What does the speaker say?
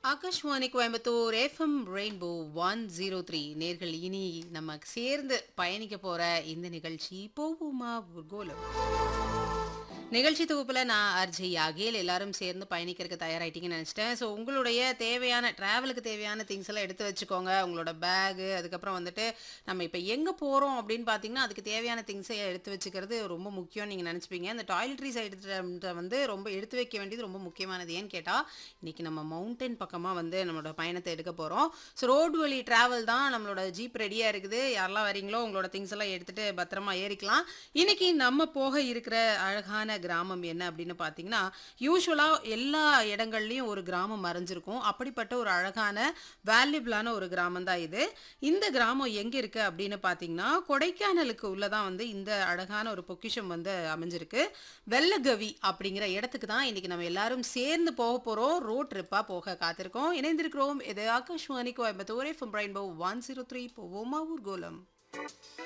Akashvani Coimbatore FM rainbow one zero three நேர்கள் இனி நம்ம சேர்ந்து பயணிக்க போற இந்த நிகழ்ச்சி போவோமா கோலம் நிகழ்ச்சி தொகுப்புல நான் அர்ஜி அகேல் எல்லாரும் சேர்ந்து பயணிக்கிறதுக்கு தயாராயிட்டீங்கன்னு நினைச்சிட்டேன் ஸோ உங்களுடைய தேவையான டிராவலுக்கு தேவையான திங்ஸ் எல்லாம் எடுத்து வச்சுக்கோங்க உங்களோட பேகு அதுக்கப்புறம் வந்துட்டு நம்ம இப்போ எங்கே போகிறோம் அப்படின்னு பார்த்தீங்கன்னா அதுக்கு தேவையான திங்ஸை எடுத்து வச்சுக்கிறது ரொம்ப முக்கியம் நீங்கள் நினச்சிப்பீங்க இந்த டாய்லெட்ரிஸ் எடுத்து வந்து ரொம்ப எடுத்து வைக்க வேண்டியது ரொம்ப முக்கியமானது ஏன்னு கேட்டால் இன்னைக்கு நம்ம மவுண்டன் பக்கமாக வந்து நம்மளோட பயணத்தை எடுக்க போகிறோம் ஸோ ரோடு வழி டிராவல் தான் நம்மளோட ஜீப் ரெடியாக இருக்குது யாரெல்லாம் வரீங்களோ உங்களோட திங்ஸ் எல்லாம் எடுத்துட்டு பத்திரமா ஏறிக்கலாம் இன்னைக்கு நம்ம போக இருக்கிற அழகான கிராமம் என்ன அப்படின்னு பார்த்தீங்கன்னா யூஸ்வலாக எல்லா இடங்கள்லையும் ஒரு கிராமம் மறைஞ்சிருக்கும் அப்படிப்பட்ட ஒரு அழகான வேல்யூபிளான ஒரு கிராமம் தான் இது இந்த கிராமம் எங்கே இருக்குது அப்படின்னு பார்த்தீங்கன்னா கொடைக்கானலுக்கு உள்ளதான் வந்து இந்த அழகான ஒரு பொக்கிஷம் வந்து அமைஞ்சிருக்கு வெள்ளகவி அப்படிங்கிற இடத்துக்கு தான் இன்னைக்கு நம்ம எல்லாரும் சேர்ந்து போக போகிறோம் ரோட் ட்ரிப்பாக போக காத்திருக்கோம் இணைந்திருக்கிறோம் இது Akashvani Coimbatore FM rainbow one zero three போவோமா ஊர்கோலம்